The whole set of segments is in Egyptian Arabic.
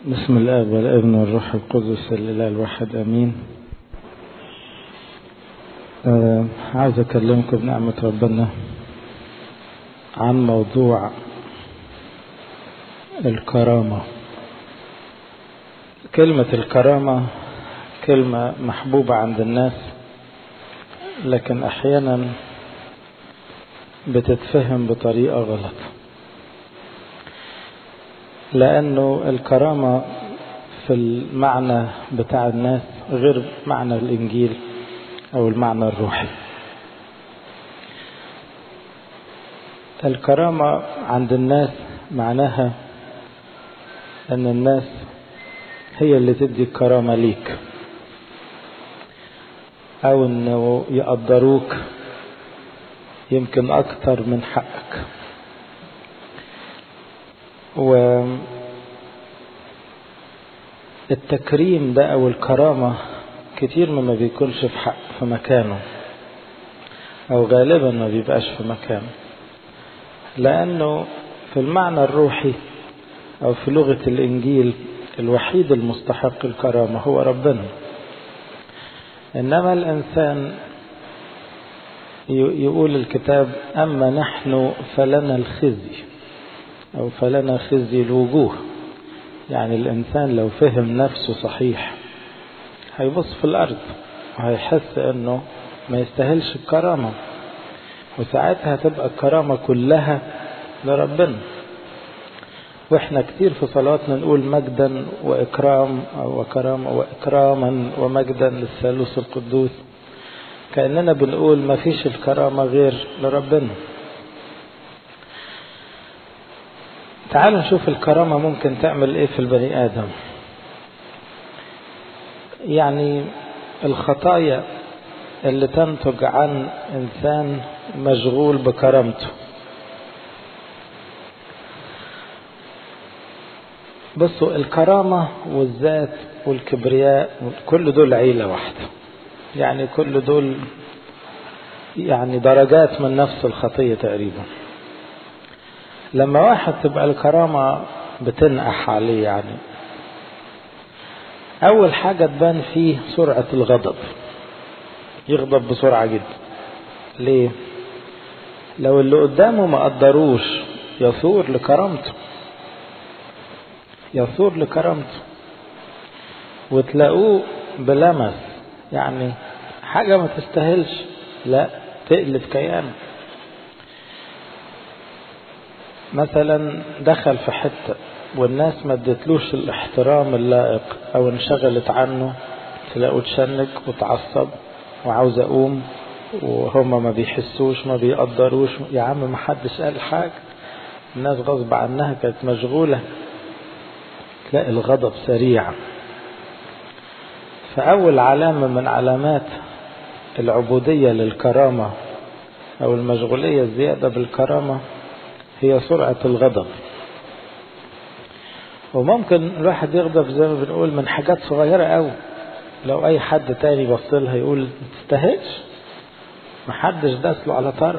بسم الاب والابن والروح القدس الاله الواحد امين آه عاوز اكلمكم بنعمه ربنا عن موضوع الكرامه كلمه الكرامه كلمه محبوبه عند الناس لكن احيانا بتتفهم بطريقه غلط لأنه الكرامة في المعنى بتاع الناس غير معنى الإنجيل أو المعنى الروحي الكرامة عند الناس معناها أن الناس هي اللي تدي الكرامة ليك أو أنه يقدروك يمكن أكتر من حقك والتكريم ده او الكرامة كتير ما بيكونش في حق في مكانه او غالبا ما بيبقاش في مكانه لانه في المعنى الروحي او في لغة الانجيل الوحيد المستحق الكرامة هو ربنا انما الانسان يقول الكتاب اما نحن فلنا الخزي أو فلنا خزي الوجوه يعني الإنسان لو فهم نفسه صحيح هيبص في الأرض وهيحس إنه ما يستاهلش الكرامة وساعتها تبقى الكرامة كلها لربنا واحنا كتير في صلاتنا نقول مجدا وإكرام أو وكرامة وإكراما ومجدا للثالوث القدوس كأننا بنقول ما فيش الكرامة غير لربنا تعالوا نشوف الكرامة ممكن تعمل ايه في البني آدم يعني الخطايا اللي تنتج عن إنسان مشغول بكرامته بصوا الكرامة والذات والكبرياء كل دول عيلة واحدة يعني كل دول يعني درجات من نفس الخطية تقريبا لما واحد تبقى الكرامة بتنقح عليه يعني أول حاجة تبان فيه سرعة الغضب يغضب بسرعة جدا ليه؟ لو اللي قدامه ما قدروش يثور لكرامته يثور لكرامته وتلاقوه بلمس يعني حاجة ما تستاهلش لا تقلب كيانه مثلا دخل في حتة والناس ما ادتلوش الاحترام اللائق او انشغلت عنه تلاقوا تشنج وتعصب وعاوز اقوم وهم ما بيحسوش ما بيقدروش يا عم ما حدش قال حاجة الناس غصب عنها كانت مشغولة تلاقي الغضب سريع فأول علامة من علامات العبودية للكرامة أو المشغولية الزيادة بالكرامة هي سرعة الغضب وممكن الواحد يغضب زي ما بنقول من حاجات صغيرة قوي لو أي حد تاني بصلها يقول ما تستاهلش محدش داس له على طرف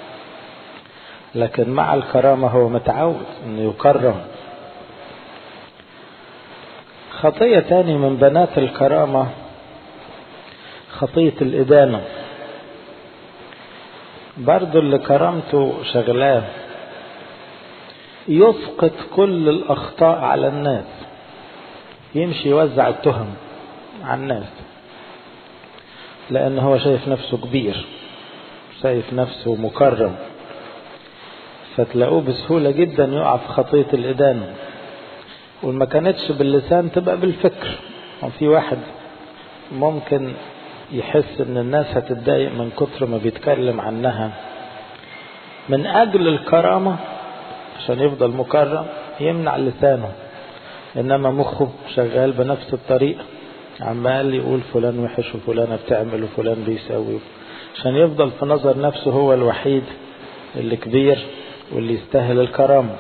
لكن مع الكرامة هو متعود انه يكرم خطية تاني من بنات الكرامة خطية الإدانة برضو اللي كرامته شغلاه يسقط كل الأخطاء على الناس يمشي يوزع التهم على الناس لأن هو شايف نفسه كبير شايف نفسه مكرم فتلاقوه بسهولة جدا يقع في خطية الإدانة وما كانتش باللسان تبقى بالفكر وفي واحد ممكن يحس ان الناس هتتضايق من كتر ما بيتكلم عنها من اجل الكرامه عشان يفضل مكرم يمنع لسانه انما مخه شغال بنفس الطريقه عمال يقول فلان وحش وفلانه بتعمل وفلان بيسوي عشان يفضل في نظر نفسه هو الوحيد اللي كبير واللي يستاهل الكرامه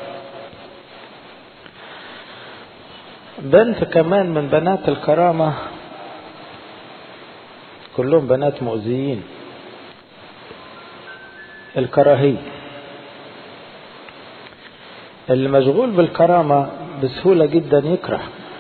بنت كمان من بنات الكرامه كلهم بنات مؤذيين الكراهيه اللي مشغول بالكرامة بسهولة جدا يكره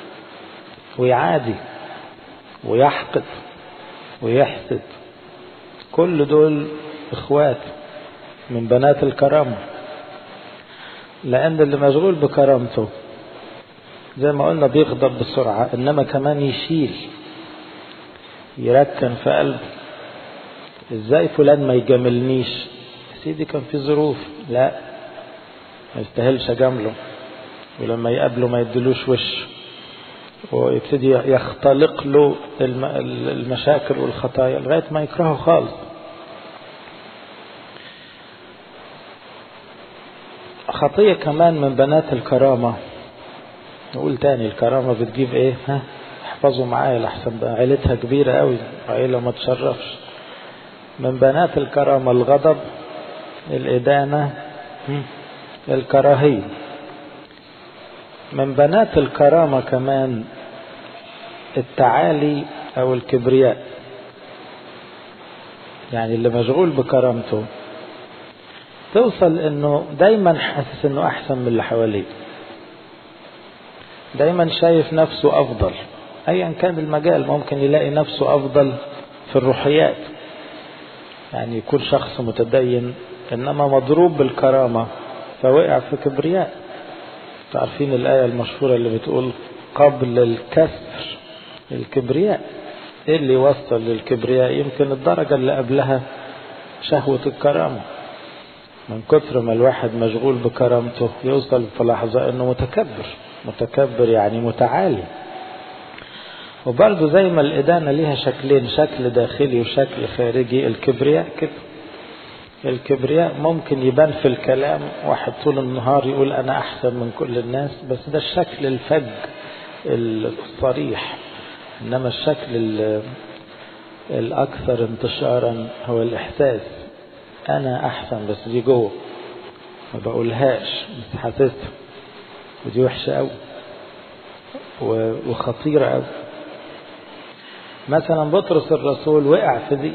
ويعادي ويحقد ويحسد كل دول اخوات من بنات الكرامة لأن اللي مشغول بكرامته زي ما قلنا بيغضب بسرعة إنما كمان يشيل يركن في قلبه ازاي فلان ما يجاملنيش سيدي كان في ظروف لا ما يستاهلش اجامله ولما يقابله ما يدلوش وش ويبتدي يختلق له المشاكل والخطايا لغايه ما يكرهه خالص خطيه كمان من بنات الكرامه نقول تاني الكرامه بتجيب ايه ها احفظوا معايا لحسن بقى عيلتها كبيره قوي عيله ما تشرفش من بنات الكرامة الغضب الإدانة الكراهية من بنات الكرامة كمان التعالي أو الكبرياء يعني اللي مشغول بكرامته توصل انه دايما حاسس انه احسن من اللي حواليه دايما شايف نفسه افضل ايا كان المجال ممكن يلاقي نفسه افضل في الروحيات يعني يكون شخص متدين انما مضروب بالكرامة فوقع في كبرياء تعرفين الآية المشهورة اللي بتقول قبل الكسر الكبرياء ايه اللي وصل للكبرياء يمكن الدرجة اللي قبلها شهوة الكرامة من كثر ما الواحد مشغول بكرامته يوصل في لحظة انه متكبر متكبر يعني متعالي وبرضه زي ما الإدانة ليها شكلين شكل داخلي وشكل خارجي الكبرياء كده الكبرياء ممكن يبان في الكلام واحد طول النهار يقول أنا أحسن من كل الناس بس ده الشكل الفج الصريح إنما الشكل الأكثر انتشارا هو الإحساس أنا أحسن بس دي جوه ما بقولهاش بس حاسسها ودي وحشة أوي وخطيرة أوي مثلا بطرس الرسول وقع في دي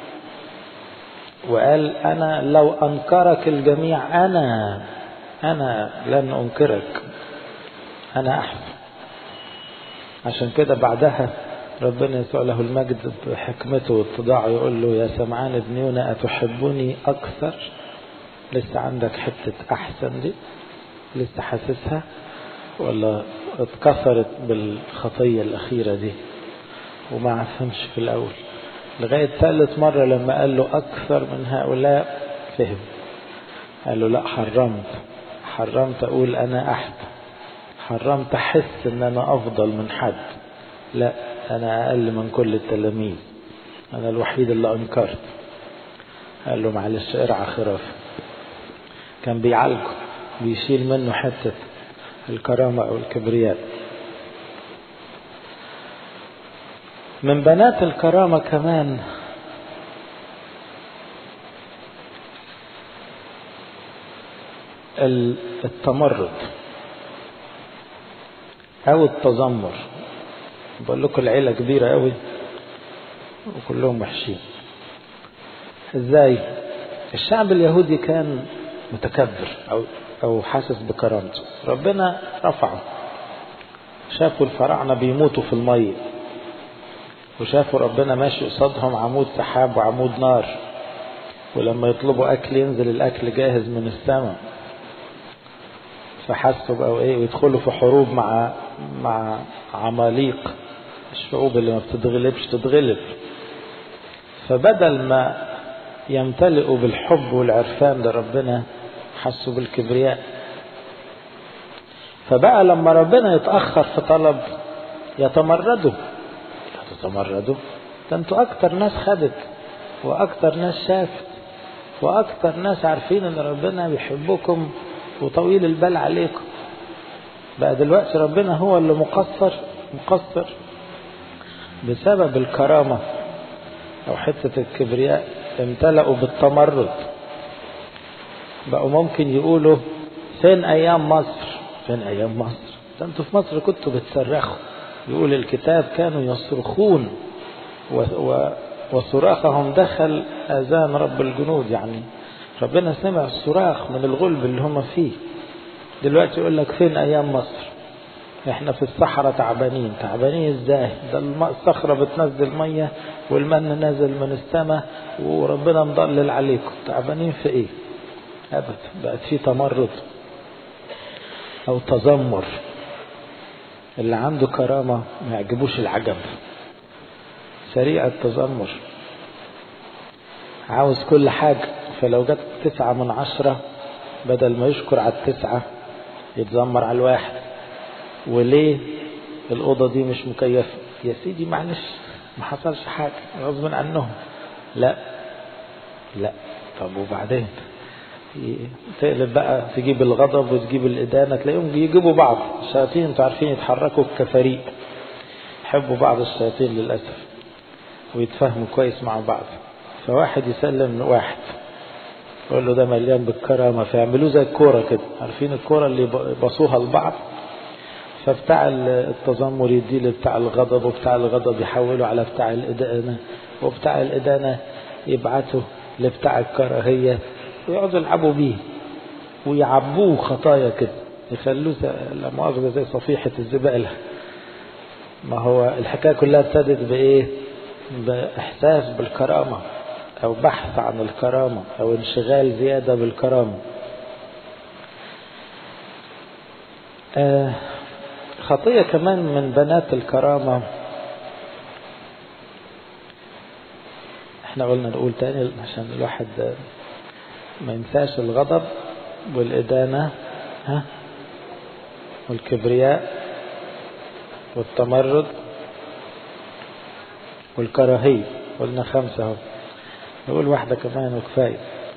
وقال أنا لو أنكرك الجميع أنا أنا لن أنكرك أنا أحسن عشان كده بعدها ربنا يسوع له المجد بحكمته واتضاعه يقول له يا سمعان ابن يونا أتحبني أكثر لسه عندك حتة أحسن دي لسه حاسسها ولا اتكسرت بالخطية الأخيرة دي وما عفهمش في الأول لغاية ثالث مرة لما قال له أكثر من هؤلاء فهم قال له لا حرمت حرمت أقول أنا أحسن حرمت أحس إن أنا أفضل من حد لا أنا أقل من كل التلاميذ أنا الوحيد اللي أنكرت قال له معلش ارعى خراف كان بيعالجه بيشيل منه حتة الكرامة أو الكبرياء من بنات الكرامة كمان التمرد أو التذمر بقول لكم العيلة كبيرة قوي وكلهم وحشين ازاي الشعب اليهودي كان متكبر أو أو حاسس بكرامته ربنا رفعه شافوا الفراعنة بيموتوا في المية وشافوا ربنا ماشي قصادهم عمود سحاب وعمود نار ولما يطلبوا أكل ينزل الأكل جاهز من السماء فحسوا بقوا إيه ويدخلوا في حروب مع مع عماليق الشعوب اللي ما بتتغلبش تتغلب فبدل ما يمتلئوا بالحب والعرفان لربنا حسوا بالكبرياء فبقى لما ربنا يتأخر في طلب يتمردوا تتمردوا ده انتوا اكتر ناس خدت واكتر ناس شافت واكتر ناس عارفين ان ربنا بيحبكم وطويل البال عليكم بقى دلوقتي ربنا هو اللي مقصر مقصر بسبب الكرامة او حتة الكبرياء امتلأوا بالتمرد بقوا ممكن يقولوا فين ايام مصر فين ايام مصر ده انتوا في مصر كنتوا بتصرخوا يقول الكتاب كانوا يصرخون و و وصراخهم دخل اذان رب الجنود يعني ربنا سمع الصراخ من الغلب اللي هم فيه دلوقتي يقول لك فين ايام مصر احنا في الصحراء تعبانين تعبانين ازاي ده الصخرة بتنزل مية والمن نازل من السماء وربنا مضلل عليكم تعبانين في ايه ابدا بقت في تمرد او تذمر اللي عنده كرامة ما يعجبوش العجب سريع التذمر عاوز كل حاجة فلو جت تسعة من عشرة بدل ما يشكر على التسعة يتذمر على الواحد وليه الأوضة دي مش مكيفة يا سيدي معلش ما حصلش حاجة غصب عنهم لا لا طب وبعدين تقلب بقى تجيب الغضب وتجيب الإدانة تلاقيهم يجيبوا بعض الشياطين انتوا عارفين يتحركوا كفريق يحبوا بعض الشياطين للأسف ويتفاهموا كويس مع بعض فواحد يسلم واحد يقول له ده مليان بالكرامة فيعملوه زي الكورة كده عارفين الكورة اللي يبصوها لبعض فبتاع التذمر يدي لبتاع الغضب وبتاع الغضب يحوله على بتاع الإدانة وبتاع الإدانة يبعته لبتاع الكراهية ويقعدوا يلعبوا بيه ويعبوه خطايا كده يخلوه لا مؤاخذة زي صفيحة الزبالة ما هو الحكاية كلها ابتدت بإيه؟ بإحساس بالكرامة أو بحث عن الكرامة أو انشغال زيادة بالكرامة آه خطية كمان من بنات الكرامة احنا قلنا نقول تاني عشان الواحد ما ينساش الغضب والإدانة ها والكبرياء والتمرد والكراهية قلنا خمسة اهو نقول واحدة كمان وكفاية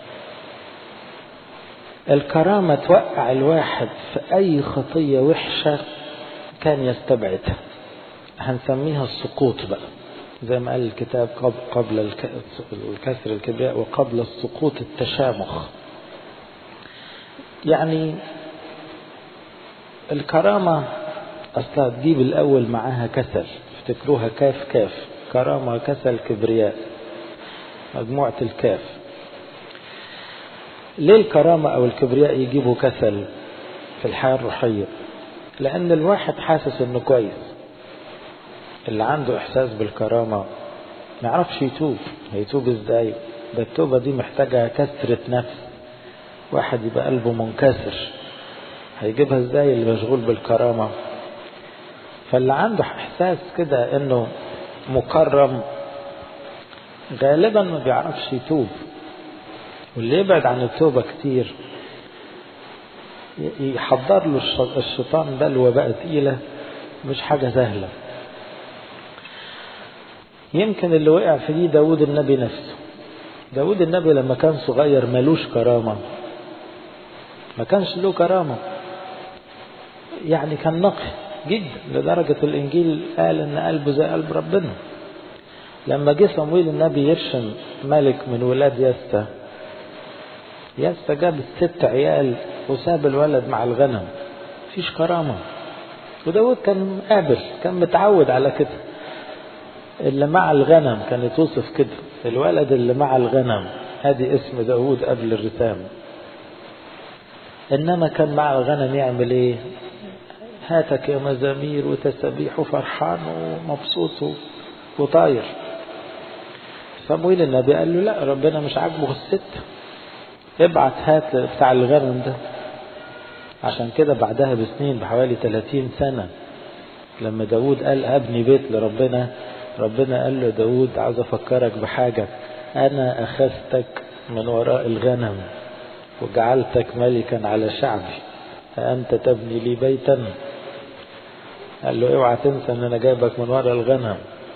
الكرامة توقع الواحد في أي خطية وحشة كان يستبعدها هنسميها السقوط بقى زي ما قال الكتاب قبل الكسر الكبرياء وقبل السقوط التشامخ يعني الكرامة أصلا تجيب الأول معاها كسل افتكروها كاف كاف كرامة كسل كبرياء مجموعة الكاف ليه الكرامة أو الكبرياء يجيبوا كسل في الحياة الروحية لأن الواحد حاسس إنه كويس اللي عنده إحساس بالكرامة ما يعرفش يتوب هيتوب إزاي ده التوبة دي محتاجة كسرة نفس واحد يبقى قلبه منكسر هيجيبها إزاي اللي مشغول بالكرامة فاللي عنده إحساس كده إنه مكرم غالبا ما بيعرفش يتوب واللي يبعد عن التوبة كتير يحضر له الشيطان بلوى بقى تقيلة مش حاجة سهلة يمكن اللي وقع في دي داود النبي نفسه داود النبي لما كان صغير ملوش كرامة ما كانش له كرامة يعني كان نقي جدا لدرجة الإنجيل قال إن قلبه زي قلب ربنا لما جه صمويل النبي يرشم ملك من ولاد يستا يستا جاب الست عيال وساب الولد مع الغنم مفيش كرامة وداود كان قابل كان متعود على كده اللي مع الغنم كان يتوصف كده الولد اللي مع الغنم ادي اسم داود قبل الرسام انما كان مع الغنم يعمل ايه هاتك يا مزامير وتسابيح وفرحان ومبسوط وطاير صمويل النبي قال له لا ربنا مش عاجبه الست ابعت هات بتاع الغنم ده عشان كده بعدها بسنين بحوالي 30 سنة لما داود قال ابني بيت لربنا ربنا قال له داود عاوز افكرك بحاجة انا اخذتك من وراء الغنم وجعلتك ملكا على شعبي أأنت تبني لي بيتا قال له اوعى تنسى ان انا جايبك من وراء الغنم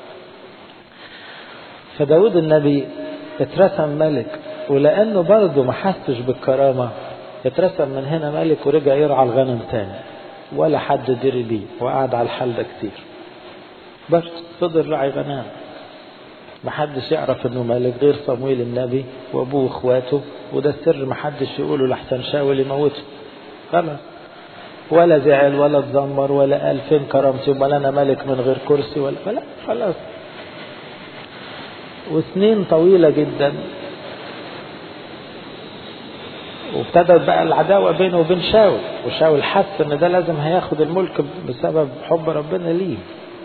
فداود النبي اترسم ملك ولانه برضه ما حسش بالكرامه اترسم من هنا ملك ورجع يرعى الغنم تاني ولا حد دري بيه وقعد على الحال ده كتير بس فضل راعي غنم محدش يعرف انه ملك غير صمويل النبي وابوه واخواته وده السر محدش يقوله لحسن شاول يموته خلاص ولا زعل ولا اتذمر ولا قال فين كرامتي ولا انا ملك من غير كرسي ولا ولا خلاص وسنين طويلة جدا وابتدت بقى العداوة بينه وبين شاول وشاول حس ان ده لازم هياخد الملك بسبب حب ربنا ليه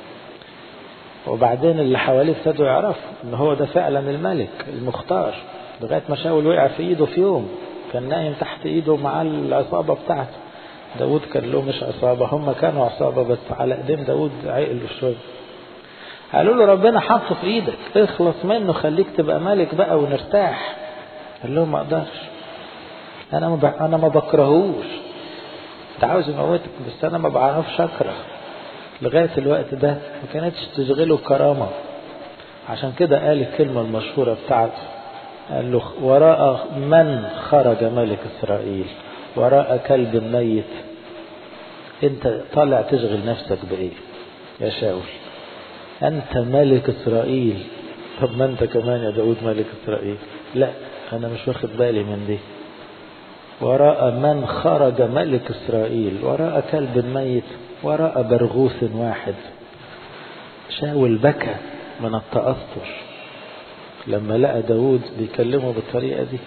وبعدين اللي حواليه ابتدوا يعرفوا ان هو ده فعلا الملك المختار لغاية ما شاول وقع في ايده في يوم كان نايم تحت ايده مع العصابة بتاعته داود كان له مش عصابة هم كانوا عصابة بس على ايدين داود عقل شوية قالوا له ربنا حطه في ايدك اخلص منه خليك تبقى ملك بقى ونرتاح قال لهم ما اقدرش انا ما ب... انا ما بكرهوش انت عاوز يموتك بس انا ما بعرفش اكره لغايه الوقت ده ما كانتش تشغله كرامه عشان كده قال الكلمه المشهوره بتاعته قال له وراء من خرج ملك اسرائيل وراء كلب ميت انت طالع تشغل نفسك بايه يا شاول انت ملك اسرائيل طب ما انت كمان يا داود ملك اسرائيل لا انا مش واخد بالي من دي وراء من خرج ملك اسرائيل وراء كلب ميت وراء برغوث واحد شاول بكى من التأثر لما لقى داود بيكلمه بالطريقة دي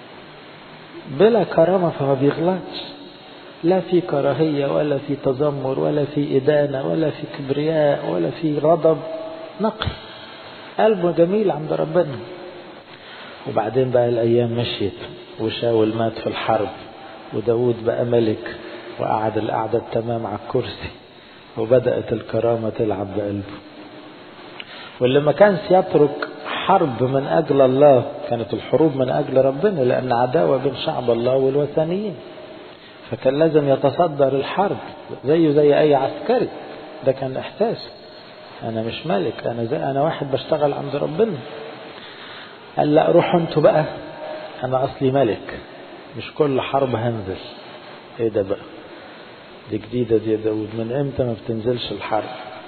بلا كرامة فما بيغلطش لا في كراهية ولا في تذمر ولا في إدانة ولا في كبرياء ولا في غضب نقي قلبه جميل عند ربنا وبعدين بقى الأيام مشيت وشاول مات في الحرب وداود بقى ملك وقعد القعدة التمام على الكرسي وبدأت الكرامة تلعب بقلبه واللي ما كانش يترك حرب من أجل الله كانت الحروب من أجل ربنا لأن عداوة بين شعب الله والوثنيين فكان لازم يتصدر الحرب زيه زي أي عسكري ده كان إحساسه أنا مش ملك أنا زي أنا واحد بشتغل عند ربنا قال لا روحوا انتوا بقى أنا أصلي ملك مش كل حرب هنزل إيه ده بقى دي جديدة دي يا داود من إمتى ما بتنزلش الحرب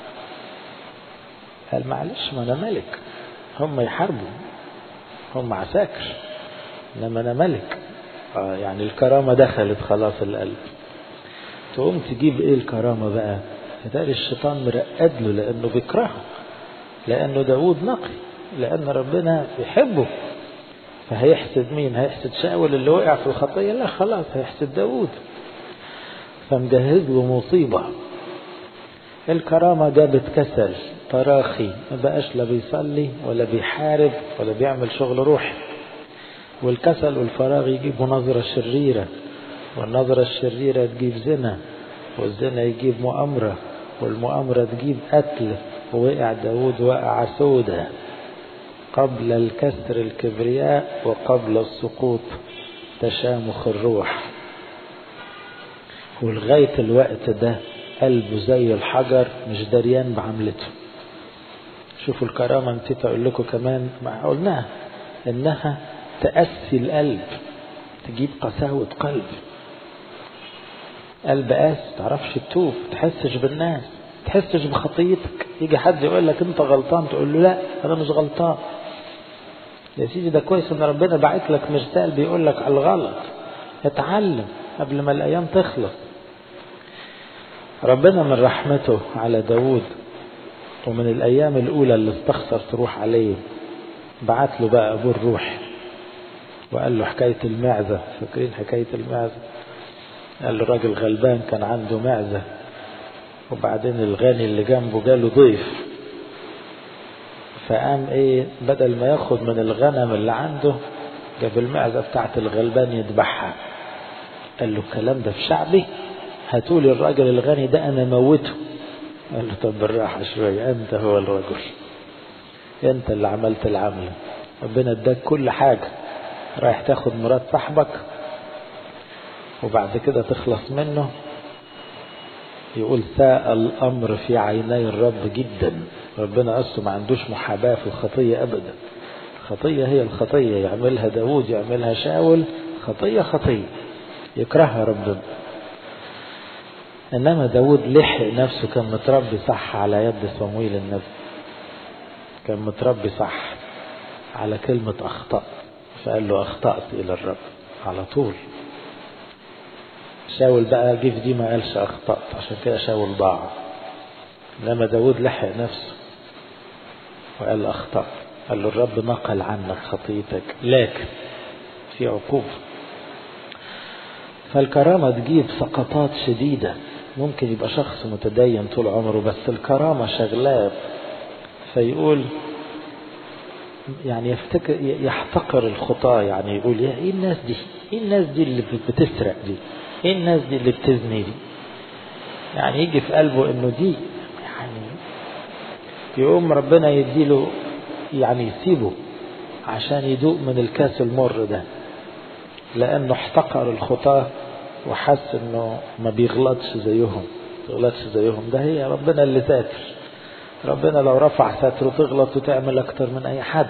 قال معلش ما أنا ملك هم يحاربوا هم عساكر إنما أنا ملك آه يعني الكرامة دخلت خلاص القلب تقوم تجيب إيه الكرامة بقى هتلاقي الشيطان مرقد له لأنه بيكرهه لأنه داود نقي لأن ربنا بيحبه فهيحسد مين هيحسد شاول اللي وقع في الخطية لا خلاص هيحسد داود فمجهز له مصيبة الكرامة جابت كسل تراخي ما بقاش لا بيصلي ولا بيحارب ولا بيعمل شغل روحي والكسل والفراغ يجيبوا نظرة شريرة والنظرة الشريرة تجيب زنا والزنا يجيب مؤامرة والمؤامرة تجيب قتل ووقع داود وقع سودة قبل الكسر الكبرياء وقبل السقوط تشامخ الروح ولغاية الوقت ده قلبه زي الحجر مش دريان بعملته شوفوا الكرامة نسيت أقول لكم كمان ما قلناها إنها تأسي القلب تجيب قساوة قلب قلب قاس تعرفش تتوب تحسش بالناس تحسش بخطيتك يجي حد يقول لك انت غلطان تقول له لا انا مش غلطان يا سيدي ده كويس ان ربنا باعت لك مرسال بيقول لك على الغلط اتعلم قبل ما الايام تخلص ربنا من رحمته على داود ومن الايام الاولى اللي استخسر تروح عليه بعت له بقى ابوه الروح وقال له حكايه المعزه فاكرين حكايه المعزه قال له راجل غلبان كان عنده معزه وبعدين الغني اللي جنبه جاله ضيف فقام ايه بدل ما ياخد من الغنم اللي عنده جاب المعزه بتاعت الغلبان يذبحها قال له الكلام ده في شعبي هتقولي الراجل الغني ده انا موته قال له طب بالراحه شويه انت هو الرجل انت اللي عملت العمله ربنا اداك كل حاجه رايح تاخد مرات صاحبك وبعد كده تخلص منه يقول ساء الأمر في عيني الرب جدا ربنا أصله ما عندوش محاباة في الخطية أبدا الخطية هي الخطية يعملها داود يعملها شاول خطية خطية يكرهها ربنا إنما داود لحق نفسه كان متربي صح على يد صمويل النبي كان متربي صح على كلمة أخطأ فقال له أخطأت إلى الرب على طول شاول بقى جه في دي ما قالش أخطأت عشان كده شاول ضاع لما داود لحق نفسه وقال أخطأت قال له الرب نقل عنك خطيتك لكن في عقوبة فالكرامة تجيب سقطات شديدة ممكن يبقى شخص متدين طول عمره بس الكرامة شغلاه فيقول يعني يفتكر يحتقر الخطاة يعني يقول يا ايه الناس دي ايه الناس دي اللي بتسرق دي ايه الناس دي اللي بتزني دي يعني يجي في قلبه انه دي يعني يقوم ربنا يديله يعني يسيبه عشان يدوق من الكاس المر ده لانه احتقر الخطاة وحس انه ما بيغلطش زيهم بيغلطش زيهم ده هي ربنا اللي ساتر ربنا لو رفع ستره تغلط وتعمل اكتر من اي حد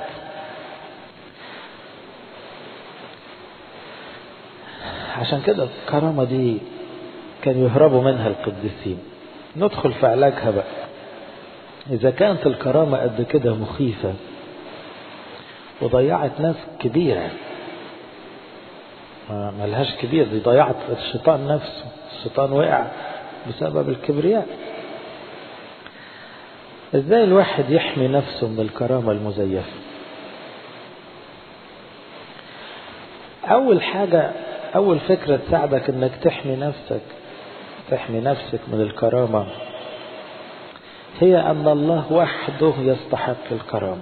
عشان كده الكرامة دي كان يهربوا منها القديسين ندخل في علاجها بقى إذا كانت الكرامة قد كده مخيفة وضيعت ناس كبيرة ما ملهاش كبير دي ضيعت الشيطان نفسه الشيطان وقع بسبب الكبرياء ازاي الواحد يحمي نفسه من الكرامة المزيفة اول حاجة اول فكرة تساعدك انك تحمي نفسك تحمي نفسك من الكرامة هي ان الله وحده يستحق الكرامة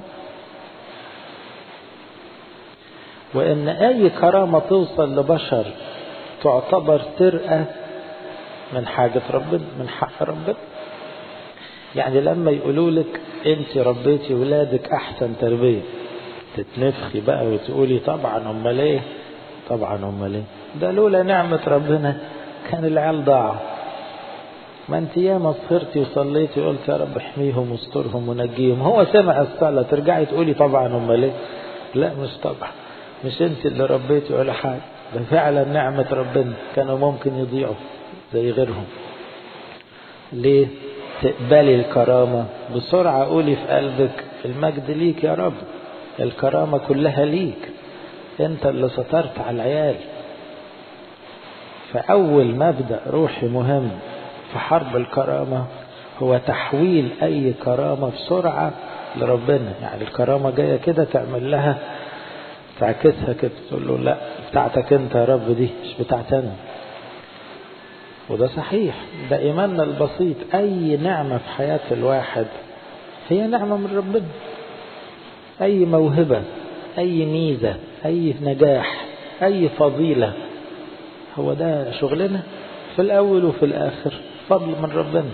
وان اي كرامة توصل لبشر تعتبر سرقة من حاجة ربنا من حق ربنا يعني لما يقولوا لك انت ربيتي ولادك احسن تربية تتنفخي بقى وتقولي طبعا امال ايه طبعا امال ايه ده لولا نعمة ربنا كان العيال ضاعوا ما انت ياما سهرتي وصليتي وقلت يا رب احميهم واسترهم ونجيهم هو سمع الصلاة ترجعي تقولي طبعا امال ايه لا مش طبعا مش انت اللي ربيتي ولا حاجة ده فعلا نعمة ربنا كانوا ممكن يضيعوا زي غيرهم ليه تقبلي الكرامة بسرعة قولي في قلبك المجد ليك يا رب الكرامة كلها ليك انت اللي سترت على العيال فأول مبدأ روحي مهم في حرب الكرامة هو تحويل أي كرامة بسرعة لربنا يعني الكرامة جاية كده تعمل لها تعكسها كده تقول له لا بتاعتك انت يا رب دي مش بتاعتنا وده صحيح ده إيماننا البسيط أي نعمة في حياة الواحد هي نعمة من ربنا أي موهبة أي ميزة أي نجاح أي فضيلة هو ده شغلنا في الأول وفي الآخر فضل من ربنا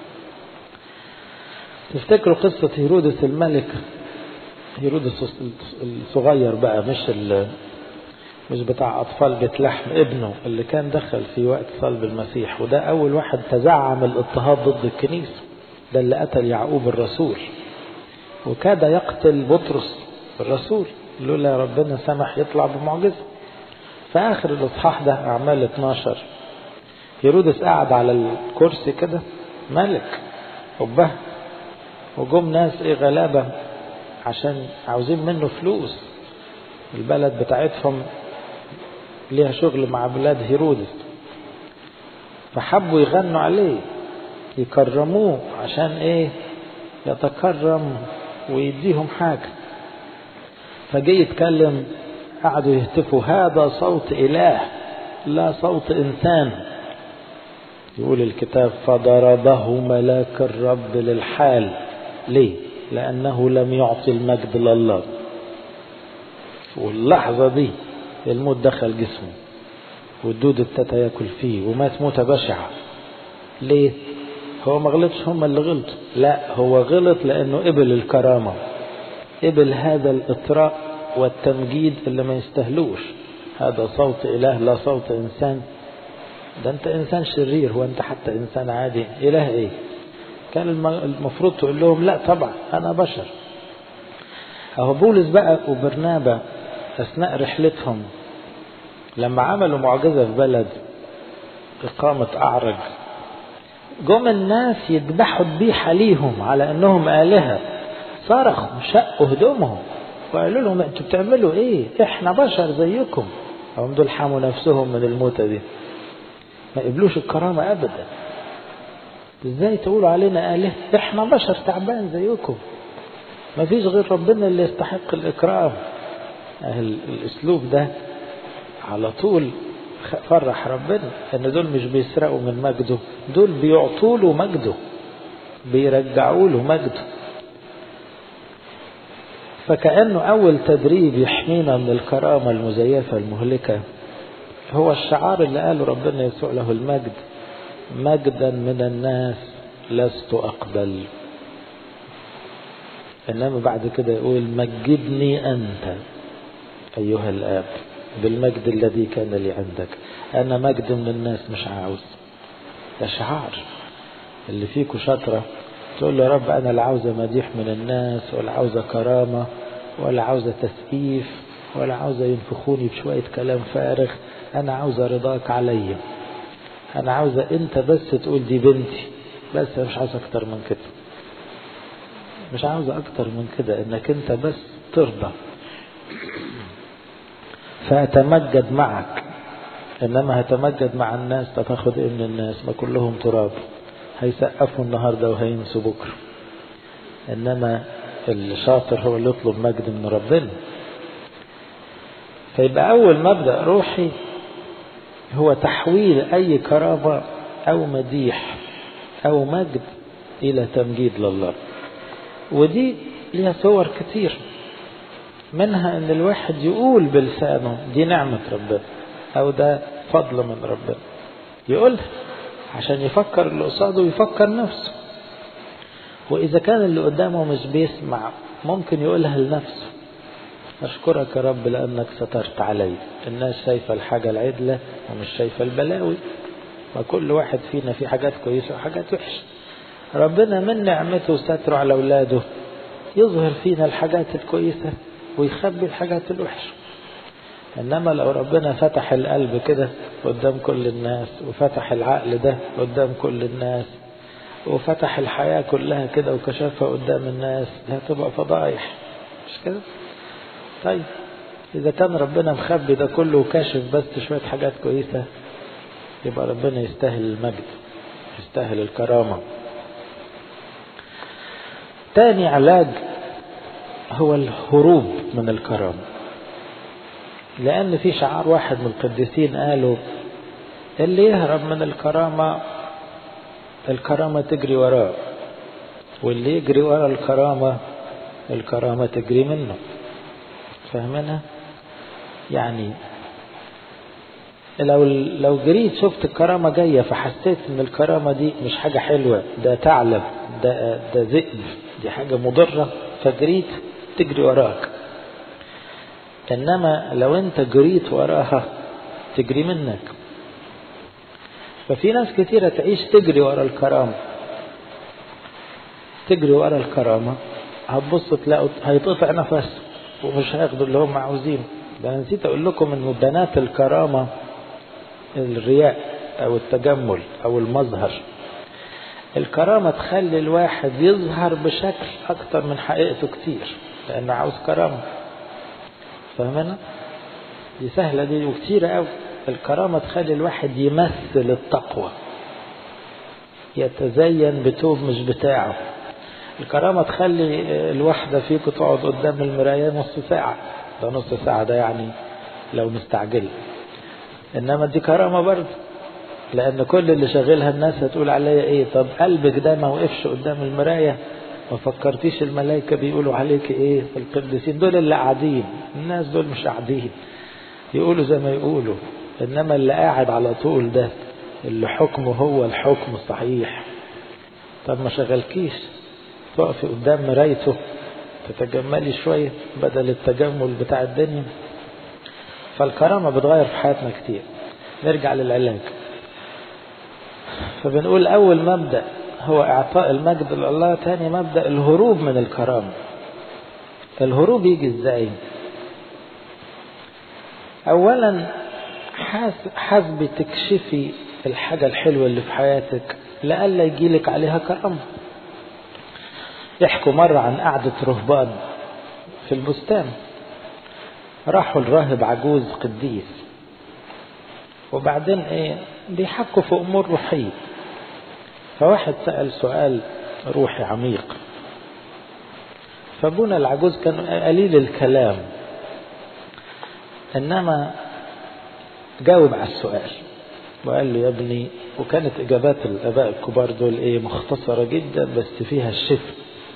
تفتكروا قصة هيرودس الملك هيرودس الصغير بقى مش مش بتاع أطفال بيت لحم ابنه اللي كان دخل في وقت صلب المسيح وده أول واحد تزعم الاضطهاد ضد الكنيسة ده اللي قتل يعقوب الرسول وكاد يقتل بطرس الرسول لولا ربنا سمح يطلع بمعجزة في آخر الإصحاح ده أعمال 12 هيرودس قعد على الكرسي كده ملك أبه وجم ناس إيه غلابة عشان عاوزين منه فلوس البلد بتاعتهم ليها شغل مع بلاد هيرودس فحبوا يغنوا عليه يكرموه عشان ايه يتكرم ويديهم حاجة فجي يتكلم قعدوا يهتفوا هذا صوت إله لا صوت إنسان يقول الكتاب فضربه ملاك الرب للحال ليه لأنه لم يعطي المجد لله واللحظة دي الموت دخل جسمه والدود ابتدى ياكل فيه ومات موتة بشعة ليه هو ما غلطش هم اللي غلطوا لا هو غلط لأنه قبل الكرامة قبل هذا الإطراء والتمجيد اللي ما يستهلوش هذا صوت إله لا صوت إنسان ده أنت إنسان شرير هو أنت حتى إنسان عادي إله إيه كان المفروض تقول لهم لا طبعا أنا بشر أهو بولس بقى وبرنابا أثناء رحلتهم لما عملوا معجزة في بلد إقامة أعرج جم الناس يذبحوا الذبيحة ليهم على أنهم آلهة صرخوا شقوا هدومهم وقالوا لهم أنتوا بتعملوا إيه؟ إحنا بشر زيكم هم دول حموا نفسهم من الموتة دي ما قبلوش الكرامة أبدا إزاي تقولوا علينا آلهة؟ إحنا بشر تعبان زيكم ما فيش غير ربنا اللي يستحق الإكرام الأسلوب ده على طول فرح ربنا ان دول مش بيسرقوا من مجده دول بيعطوا له مجده بيرجعوا له مجده فكأنه أول تدريب يحمينا من الكرامة المزيفة المهلكة هو الشعار اللي قاله ربنا يسوع له المجد مجدا من الناس لست أقبل إنما بعد كده يقول مجدني أنت أيها الآب بالمجد الذي كان لي عندك أنا مجد من الناس مش عاوز ده شعار اللي فيكوا شطرة تقول له يا رب أنا لا عاوزة مديح من الناس ولا عاوزة كرامة ولا عاوزة تسقيف ولا عاوزة ينفخوني بشوية كلام فارغ أنا عاوزة رضاك عليا أنا عاوزة أنت بس تقول دي بنتي بس أنا مش عاوز أكتر من كده مش عاوزة أكتر من كده إنك أنت بس ترضى فأتمجد معك إنما هتمجد مع الناس تاخد إيه من الناس ما كلهم تراب هيسقفوا النهاردة وهينسوا بكرة إنما الشاطر هو اللي يطلب مجد من ربنا فيبقى أول مبدأ روحي هو تحويل أي كرامة أو مديح أو مجد إلى تمجيد لله ودي ليها صور كتير منها ان الواحد يقول بلسانه دي نعمة ربنا او ده فضل من ربنا يقولها عشان يفكر اللي قصاده ويفكر نفسه واذا كان اللي قدامه مش بيسمع ممكن يقولها لنفسه أشكرك يا رب لأنك سترت علي الناس شايفة الحاجة العدلة ومش شايفة البلاوي وكل واحد فينا في حاجات كويسة وحاجات وحشة ربنا من نعمته وستره على أولاده يظهر فينا الحاجات الكويسة ويخبي الحاجات الوحشة إنما لو ربنا فتح القلب كده قدام كل الناس وفتح العقل ده قدام كل الناس وفتح الحياة كلها كده وكشفها قدام الناس هتبقى فضايح مش كده طيب إذا كان ربنا مخبي ده كله وكاشف بس شوية حاجات كويسة يبقى ربنا يستاهل المجد يستاهل الكرامة تاني علاج هو الهروب من الكرامة لأن في شعار واحد من القديسين قالوا اللي يهرب من الكرامة الكرامة تجري وراه واللي يجري ورا الكرامة الكرامة تجري منه فاهمينها يعني لو لو جريت شفت الكرامة جاية فحسيت ان الكرامة دي مش حاجة حلوة ده ثعلب ده ده ذئب دي حاجة مضرة فجريت تجري وراك انما لو انت جريت وراها تجري منك ففي ناس كتيرة تعيش تجري ورا الكرامة تجري ورا الكرامة هتبص تلاقوا هيتقطع نفس ومش هياخدوا اللي هم عاوزينه ده انا نسيت اقول لكم ان بنات الكرامة الرياء او التجمل او المظهر الكرامة تخلي الواحد يظهر بشكل اكتر من حقيقته كتير لانه عاوز كرامة فاهمنا دي سهلة دي وكتيرة قوي الكرامة تخلي الواحد يمثل التقوى يتزين بتوب مش بتاعه الكرامة تخلي الواحدة فيكم تقعد قدام المراية نص ساعة ده نص ساعة ده يعني لو مستعجل إنما دي كرامة برضه لأن كل اللي شغلها الناس هتقول عليا إيه طب قلبك ده ما وقفش قدام المراية ما فكرتيش الملائكة بيقولوا عليك إيه القديسين دول اللي قاعدين الناس دول مش قاعدين يقولوا زي ما يقولوا إنما اللي قاعد على طول ده اللي حكمه هو الحكم الصحيح طب ما شغلكيش تقفي قدام مرايته تتجملي شوية بدل التجمل بتاع الدنيا فالكرامة بتغير في حياتنا كتير نرجع للعلاج فبنقول أول مبدأ هو إعطاء المجد لله تاني مبدأ الهروب من الكرامة الهروب يجي إزاي أولا حسب تكشفي الحاجة الحلوة اللي في حياتك لألا يجيلك عليها كرامة يحكوا مرة عن قعدة رهبان في البستان راحوا الراهب عجوز قديس وبعدين ايه بيحكوا في امور روحية فواحد سأل سؤال روحي عميق فابونا العجوز كان قليل الكلام انما جاوب على السؤال وقال له يا ابني وكانت إجابات الآباء الكبار دول إيه مختصرة جدا بس فيها الشفر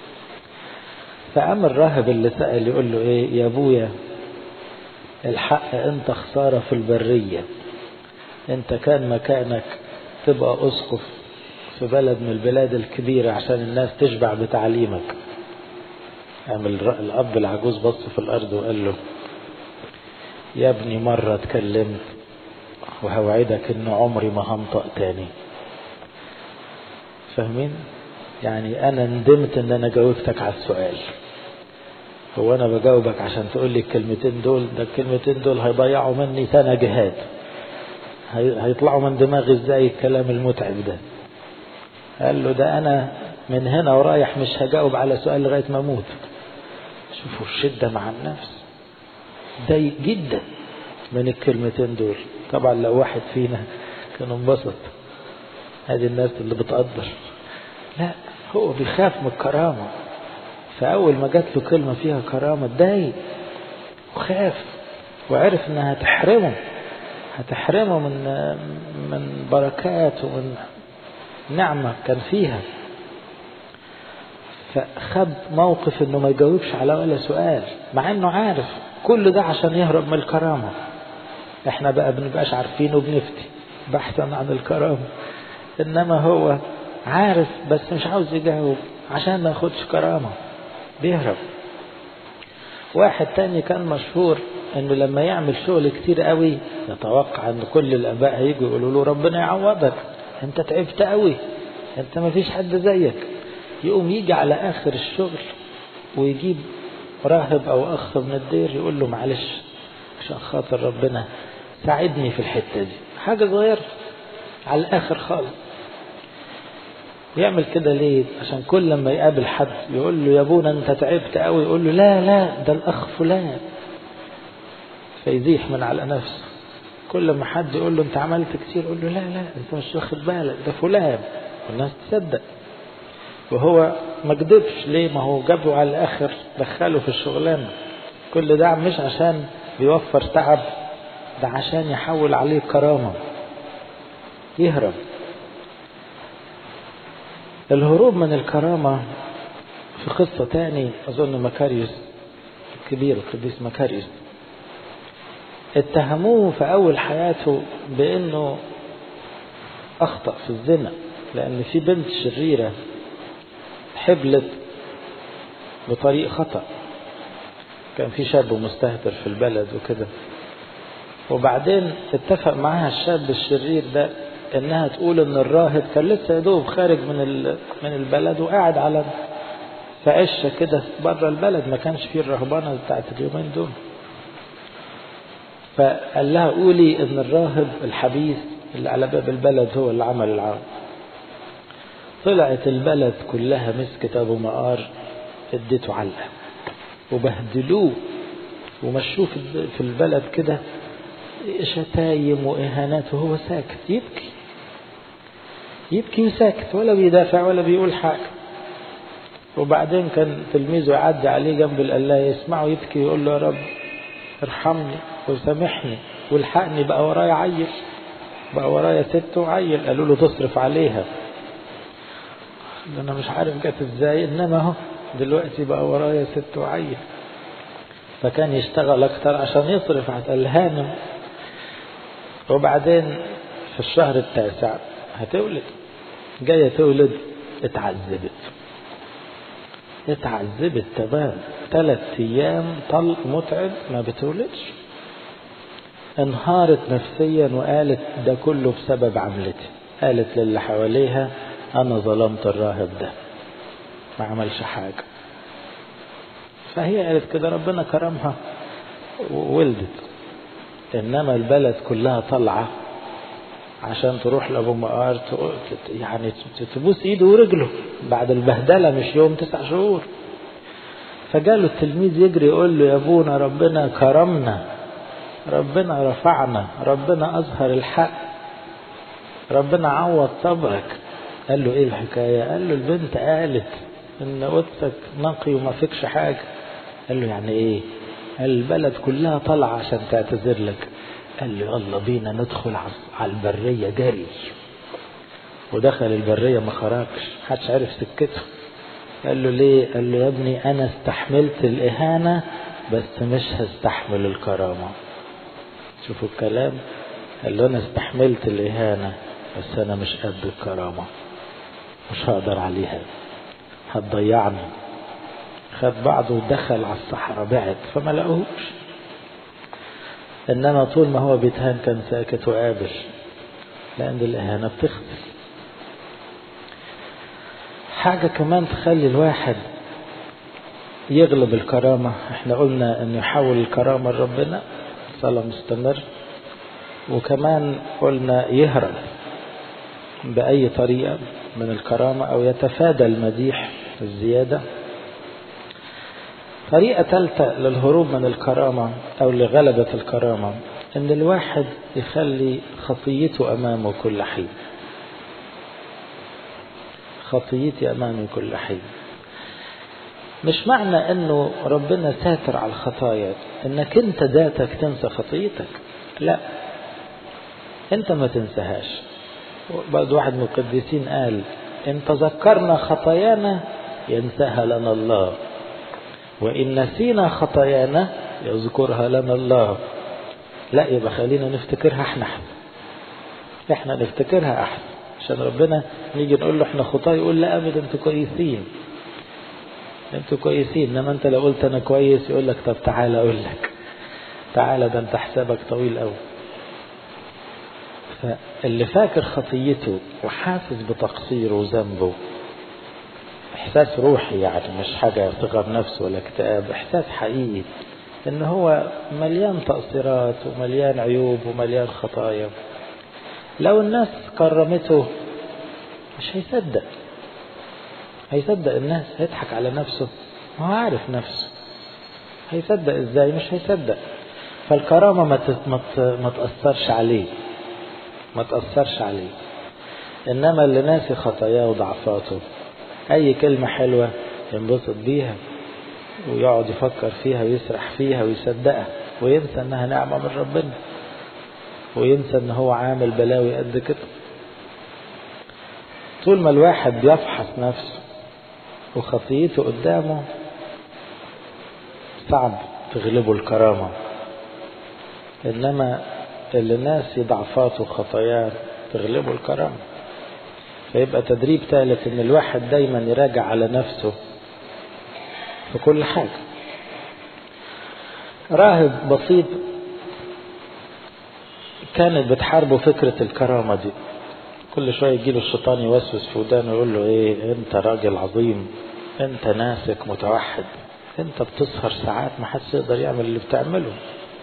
فقام الراهب اللي سأل يقول له إيه يا أبويا الحق أنت خسارة في البرية أنت كان مكانك تبقى أسقف في بلد من البلاد الكبيرة عشان الناس تشبع بتعليمك قام الأب العجوز بص في الأرض وقال له يا ابني مرة اتكلمت وهوعدك ان عمري ما هنطق تاني فاهمين يعني انا ندمت ان انا جاوبتك على السؤال هو انا بجاوبك عشان تقول لي الكلمتين دول ده الكلمتين دول هيضيعوا مني سنة جهاد هيطلعوا من دماغي ازاي الكلام المتعب ده قال له ده انا من هنا ورايح مش هجاوب على سؤال لغاية ما اموت شوفوا الشدة مع النفس ضايق جدا من الكلمتين دول طبعا لو واحد فينا كان انبسط هذه الناس اللي بتقدر لا هو بيخاف من الكرامة فأول ما جات له كلمة فيها كرامة اتضايق وخاف وعرف انها هتحرمه هتحرمه من من بركات ومن نعمة كان فيها فخد موقف انه ما يجاوبش على ولا سؤال مع انه عارف كل ده عشان يهرب من الكرامة احنا بقى بنبقاش عارفين وبنفتي بحثا عن الكرامة انما هو عارف بس مش عاوز يجاوب عشان ما ياخدش كرامة بيهرب واحد تاني كان مشهور انه لما يعمل شغل كتير قوي يتوقع ان كل الاباء هيجوا يقولوا له ربنا يعوضك انت تعبت قوي انت ما فيش حد زيك يقوم يجي على اخر الشغل ويجيب راهب او اخ من الدير يقول له معلش عشان خاطر ربنا ساعدني في الحتة دي حاجة صغيرة على الاخر خالص يعمل كده ليه عشان كل لما يقابل حد يقول له يا ابونا انت تعبت قوي يقول له لا لا ده الاخ فلان فيزيح من على نفسه كل ما حد يقول له انت عملت كتير يقول له لا لا انت مش واخد بالك ده فلان والناس تصدق وهو ما كدبش ليه ما هو جابه على الاخر دخله في الشغلانه كل ده مش عشان بيوفر تعب ده عشان يحول عليه كرامه يهرب الهروب من الكرامة في قصة تاني أظن مكاريوس الكبير القديس مكاريوس اتهموه في أول حياته بأنه أخطأ في الزنا لأن في بنت شريرة حبلت بطريق خطأ كان في شاب مستهتر في البلد وكده وبعدين اتفق معاها الشاب الشرير ده انها تقول ان الراهب كان لسه يدوب خارج من من البلد وقاعد على في عشه كده بره البلد ما كانش فيه الرهبانه بتاعت اليومين دول فقال لها قولي ان الراهب الحبيس اللي على باب البلد هو اللي عمل العمل طلعت البلد كلها مسكت ابو مقار اديته علقه وبهدلوه ومشوه في البلد كده شتايم واهانات وهو ساكت يبكي يبكي وساكت ولا بيدافع ولا بيقول حاجة وبعدين كان تلميذه يعدي عليه جنب القلاية يسمعه يبكي يقول له يا رب ارحمني وسامحني والحقني بقى ورايا عيل بقى ورايا ست وعيل قالوا له تصرف عليها انا مش عارف جت ازاي انما اهو دلوقتي بقى ورايا ست وعيل فكان يشتغل اكتر عشان يصرف على الهانم وبعدين في الشهر التاسع هتولد جاية تولد اتعذبت اتعذبت تمام ثلاث ايام طلق متعب ما بتولدش انهارت نفسيا وقالت ده كله بسبب عملتي قالت للي حواليها انا ظلمت الراهب ده ما عملش حاجة فهي قالت كده ربنا كرمها وولدت انما البلد كلها طالعه عشان تروح لابو مقار يعني تبوس ايده ورجله بعد البهدله مش يوم تسع شهور فجاله التلميذ يجري يقول له يا ابونا ربنا كرمنا ربنا رفعنا ربنا اظهر الحق ربنا عوض صبرك قال له ايه الحكايه قال له البنت قالت ان اوضتك نقي وما فيكش حاجه قال له يعني ايه قال البلد كلها طالعه عشان تعتذر لك قال له يلا بينا ندخل على البرية جري ودخل البرية ما خرجش محدش عرف سكته قال له ليه قال له يا ابني انا استحملت الاهانة بس مش هستحمل الكرامة شوفوا الكلام قال له انا استحملت الاهانة بس انا مش قد الكرامة مش هقدر عليها هتضيعني خد بعضه ودخل على الصحراء بعد فما لقوهوش انما طول ما هو بيتهان كان ساكت وقابل لان الاهانة بتخسر حاجة كمان تخلي الواحد يغلب الكرامة احنا قلنا ان يحول الكرامة لربنا صلاة مستمر وكمان قلنا يهرب بأي طريقة من الكرامة أو يتفادى المديح الزيادة طريقة ثالثة للهروب من الكرامة أو لغلبة الكرامة إن الواحد يخلي خطيته أمامه كل حين خطيتي أمامي كل حين مش معنى أنه ربنا ساتر على الخطايا أنك أنت ذاتك تنسى خطيتك لا أنت ما تنساهاش بعد واحد من القديسين قال إن تذكرنا خطايانا ينساها لنا الله وإن نسينا خطايانا يذكرها لنا الله لا يبقى خلينا نفتكرها احنا احسن احنا نفتكرها احسن عشان ربنا نيجي نقول له احنا خطاة يقول لا ابدا انتوا كويسين انتوا كويسين انما انت لو قلت انا كويس يقول لك طب تعالى اقول لك تعالى ده انت حسابك طويل قوي فاللي فاكر خطيته وحاسس بتقصيره وذنبه احساس روحي يعني مش حاجة صغر نفس ولا اكتئاب احساس حقيقي ان هو مليان تقصيرات ومليان عيوب ومليان خطايا لو الناس كرمته مش هيصدق هيصدق الناس هيضحك على نفسه ما هو عارف نفسه هيصدق ازاي مش هيصدق فالكرامة ما ما تأثرش عليه ما تأثرش عليه إنما اللي ناسي خطاياه وضعفاته أي كلمة حلوة ينبسط بيها ويقعد يفكر فيها ويسرح فيها ويصدقها وينسى إنها نعمة من ربنا وينسى إن هو عامل بلاوي قد كده طول ما الواحد بيفحص نفسه وخطيته قدامه صعب تغلبه الكرامة إنما اللي ناسي ضعفاته وخطاياه تغلبه الكرامة فيبقى تدريب ثالث ان الواحد دايما يراجع على نفسه في كل حاجة راهب بسيط كانت بتحاربه فكرة الكرامة دي كل شوية يجيله الشيطان يوسوس في ودانه يقول له ايه انت راجل عظيم انت ناسك متوحد انت بتسهر ساعات ما حدش يقدر يعمل اللي بتعمله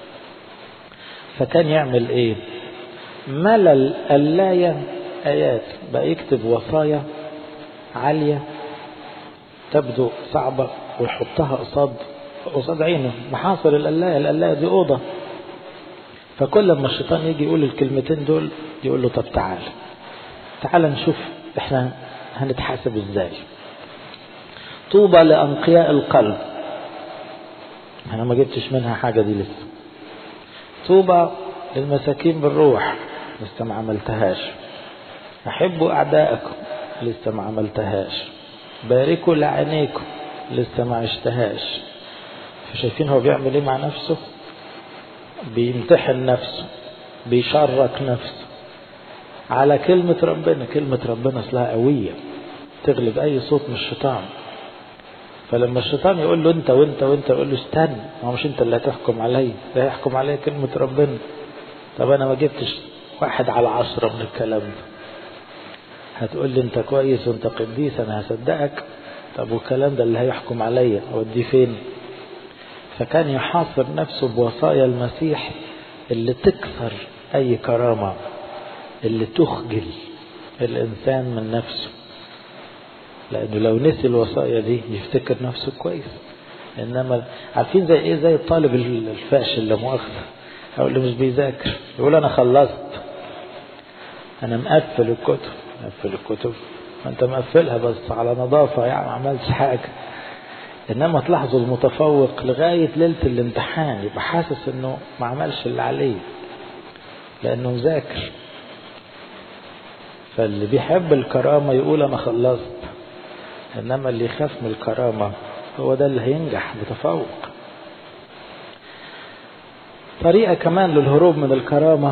فكان يعمل ايه ملل اللاية آيات بقى يكتب وصايا عالية تبدو صعبة ويحطها قصاد قصاد عينه محاصر القلاية القلاية دي أوضة فكل لما الشيطان يجي يقول الكلمتين دول يقول له طب تعال تعال نشوف احنا هنتحاسب ازاي طوبى لأنقياء القلب انا ما جبتش منها حاجة دي لسه طوبى للمساكين بالروح لسه ما عملتهاش أحبوا أعدائكم لسه ما عملتهاش باركوا لعينيكم لسه ما عشتهاش فشايفين هو بيعمل ايه مع نفسه بيمتحن نفسه بيشرك نفسه على كلمة ربنا كلمة ربنا اصلها قوية تغلب أي صوت من الشيطان فلما الشيطان يقول له انت وانت وانت يقول له استنى ما مش انت اللي هتحكم عليا ده هيحكم عليا كلمة ربنا طب انا ما جبتش واحد على عشرة من الكلام ده هتقول لي انت كويس وانت قديس انا هصدقك طب والكلام ده اللي هيحكم عليا اوديه فين فكان يحاصر نفسه بوصايا المسيح اللي تكسر اي كرامة اللي تخجل الانسان من نفسه لانه لو نسي الوصايا دي يفتكر نفسه كويس انما عارفين زي ايه زي الطالب الفاشل لا مؤاخذه او اللي مش بيذاكر يقول انا خلصت انا مقفل الكتب مقفل الكتب ما انت مقفلها بس على نظافه يعني ما عملتش حاجه انما تلاحظوا المتفوق لغايه ليله الامتحان يبقى حاسس انه ما عملش اللي عليه لأنه مذاكر فاللي بيحب الكرامة يقول أنا خلصت إنما اللي يخاف من الكرامة هو ده اللي هينجح بتفوق طريقة كمان للهروب من الكرامة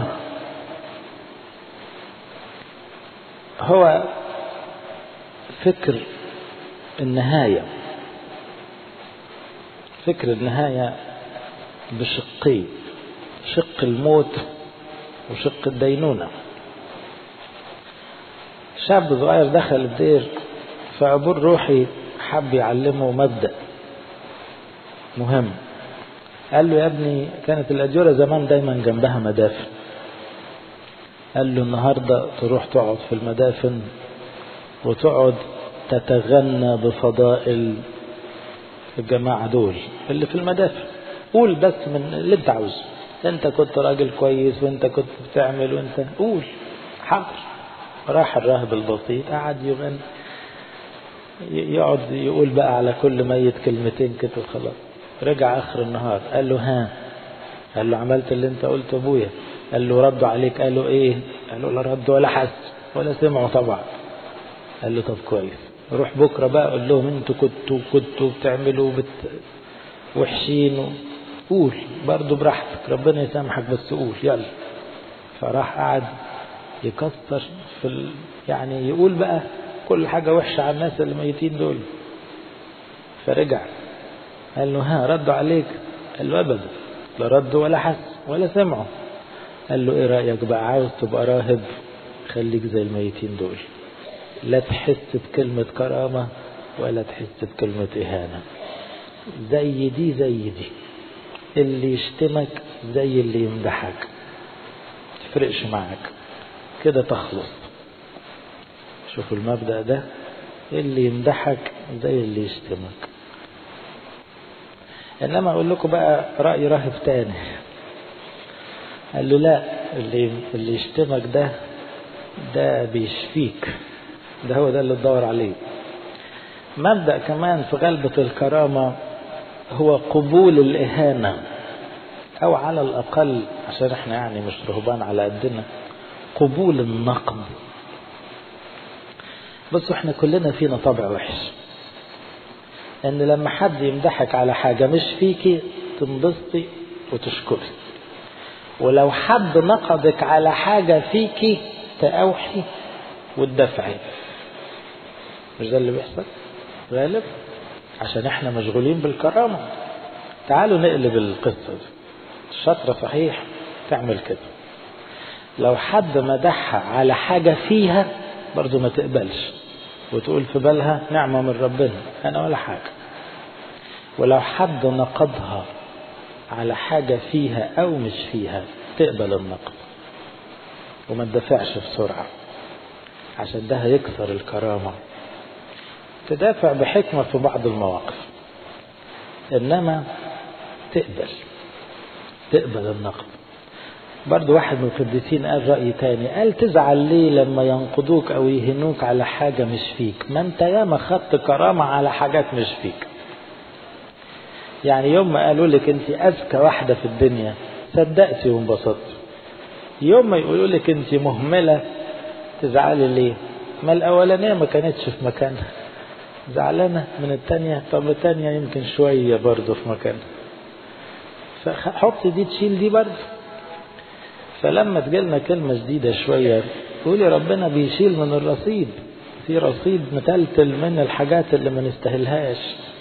هو فكر النهاية فكر النهاية بشقين شق الموت وشق الدينونة شاب صغير دخل الدير فأبوه الروحي حب يعلمه مبدأ مهم قال له يا ابني كانت الأجورة زمان دايما جنبها مدافن قال له النهاردة تروح تقعد في المدافن وتقعد تتغنى بفضائل الجماعة دول اللي في المدافن قول بس من اللي انت عاوزه انت كنت راجل كويس وانت كنت بتعمل وانت قول حاضر راح الراهب البسيط قعد يغني يقعد يقول بقى على كل ميت كلمتين كده وخلاص رجع اخر النهار قال له ها قال له عملت اللي انت قلته ابويا قال له ردوا عليك قال له ايه قال له لا رد ولا حس ولا سمعوا طبعا قال له طب كويس روح بكره بقى قول لهم انتوا كنتوا كنتوا بتعملوا بت... وحشين قول برضه براحتك ربنا يسامحك بس قول يلا فراح قعد يكسر في ال... يعني يقول بقى كل حاجة وحشة على الناس اللي ميتين دول فرجع قال له ها ردوا عليك قال له أبدا لا ردوا ولا حس ولا سمعوا قال له ايه رأيك بقى عاوز تبقى راهب خليك زي الميتين دول لا تحس بكلمة كرامة ولا تحس بكلمة إهانة زي دي زي دي اللي يشتمك زي اللي يمدحك تفرقش معك كده تخلص شوفوا المبدأ ده اللي يمدحك زي اللي يشتمك انما اقول لكم بقى رأي راهب تاني قال له لا اللي اللي يشتمك ده ده بيشفيك ده هو ده اللي تدور عليه مبدأ كمان في غلبة الكرامة هو قبول الإهانة أو على الأقل عشان احنا يعني مش رهبان على قدنا قبول النقد بصوا احنا كلنا فينا طبع وحش ان لما حد يمدحك على حاجة مش فيكي تنبسطي وتشكري ولو حد نقدك على حاجة فيكي تأوحي وتدفعي مش ده اللي بيحصل غالب عشان احنا مشغولين بالكرامة تعالوا نقلب القصة دي الشطرة صحيح تعمل كده لو حد مدحها على حاجة فيها برضو ما تقبلش وتقول في بالها نعمة من ربنا أنا ولا حاجة ولو حد نقضها على حاجة فيها أو مش فيها تقبل النقد وما تدافعش بسرعة عشان ده هيكسر الكرامة تدافع بحكمة في بعض المواقف إنما تقبل تقبل النقد برضو واحد من القديسين قال رأي تاني قال تزعل ليه لما ينقضوك أو يهنوك على حاجة مش فيك ما انت ياما خدت كرامة على حاجات مش فيك يعني يوم ما قالوا لك انت أذكى واحدة في الدنيا صدقتي وانبسطت يوم ما يقولوا لك انت مهملة تزعلي ليه ما الأولانية ما كانتش في مكانها زعلانة من التانية طب التانية يمكن شوية برضه في مكانها فحط دي تشيل دي برضه فلما تجيلنا كلمة جديدة شوية تقولي ربنا بيشيل من الرصيد في رصيد متلتل من الحاجات اللي ما نستاهلهاش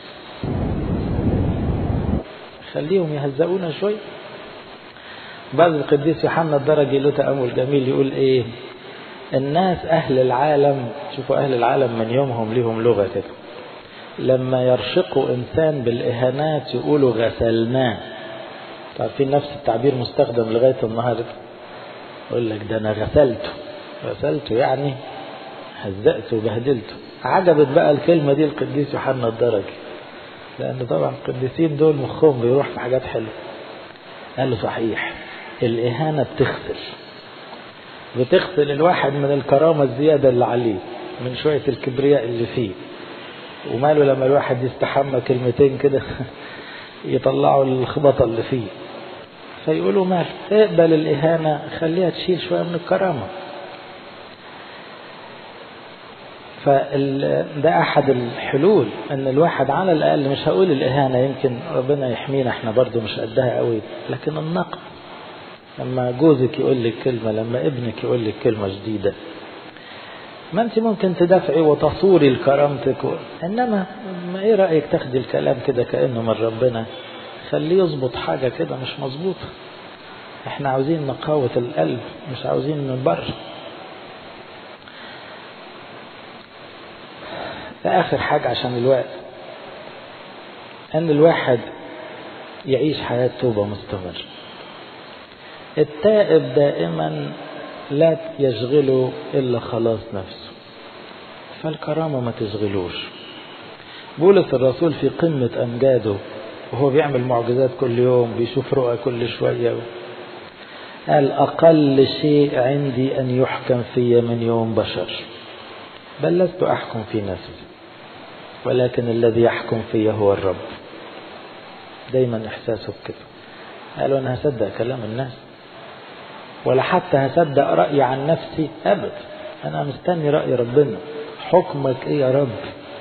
خليهم يهزقونا شوية بعد القديس يوحنا الدرجي له تأمل جميل يقول ايه الناس أهل العالم شوفوا أهل العالم من يومهم لهم لغة كده لما يرشقوا إنسان بالإهانات يقولوا غسلناه عارفين نفس التعبير مستخدم لغاية النهاردة يقول لك ده أنا غسلته غسلته يعني هزقته وبهدلته عجبت بقى الكلمة دي القديس يوحنا الدرجي لأن طبعا القديسين دول مخهم بيروح في حاجات حلوة قال له صحيح الإهانة بتغسل بتغسل الواحد من الكرامة الزيادة اللي عليه من شوية الكبرياء اللي فيه وماله لما الواحد يستحمى كلمتين كده يطلعوا الخبطة اللي فيه فيقولوا مال اقبل الإهانة خليها تشيل شوية من الكرامة فده أحد الحلول أن الواحد على الأقل مش هقول الإهانة يمكن ربنا يحمينا احنا برضو مش قدها قوي لكن النقد لما جوزك يقول لك كلمة لما ابنك يقول لك كلمة جديدة ما انت ممكن تدافعي وتصوري لكرامتك انما ما ايه رايك تاخدي الكلام كده كانه من ربنا خليه يظبط حاجه كده مش مظبوطه احنا عاوزين نقاوه القلب مش عاوزين نبر ده اخر حاجه عشان الوقت ان الواحد يعيش حياه توبه مستمره التائب دائما لا يشغله إلا خلاص نفسه فالكرامة ما تشغلوش بولس الرسول في قمة أمجاده وهو بيعمل معجزات كل يوم بيشوف رؤى كل شوية قال أقل شيء عندي أن يحكم في من يوم بشر بل لست أحكم في نفسي ولكن الذي يحكم في هو الرب دايما إحساسه بكده قالوا أنا هصدق كلام الناس ولا حتى هصدق رأيي عن نفسي أبدا أنا مستني رأي ربنا حكمك إيه يا رب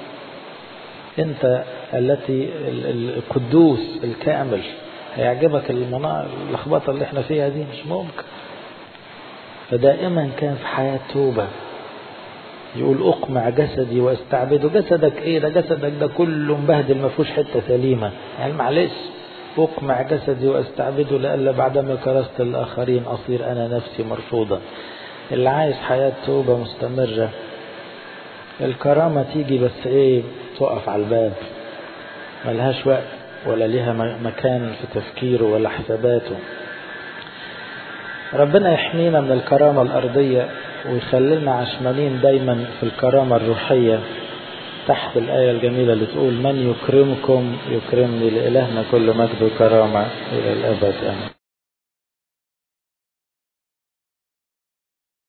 أنت التي القدوس الكامل هيعجبك اللخبطة اللي احنا فيها دي مش ممكن فدائما كان في حياة توبة يقول أقمع جسدي واستعبده جسدك إيه ده جسدك ده كله مبهدل ما فيهوش حتة سليمة يعني معلش أقمع جسدي واستعبده لألا بعدما كرست الآخرين أصير أنا نفسي مرفوضة اللي عايز حياة توبة مستمرة الكرامة تيجي بس إيه تقف على الباب ملهاش وقت ولا ليها مكان في تفكيره ولا حساباته ربنا يحمينا من الكرامة الأرضية ويخلينا عشمانين دايما في الكرامة الروحية تحت الآية الجميلة اللي تقول من يكرمكم يكرمني لإلهنا كل مجد وكرامة إلى الأبد آمين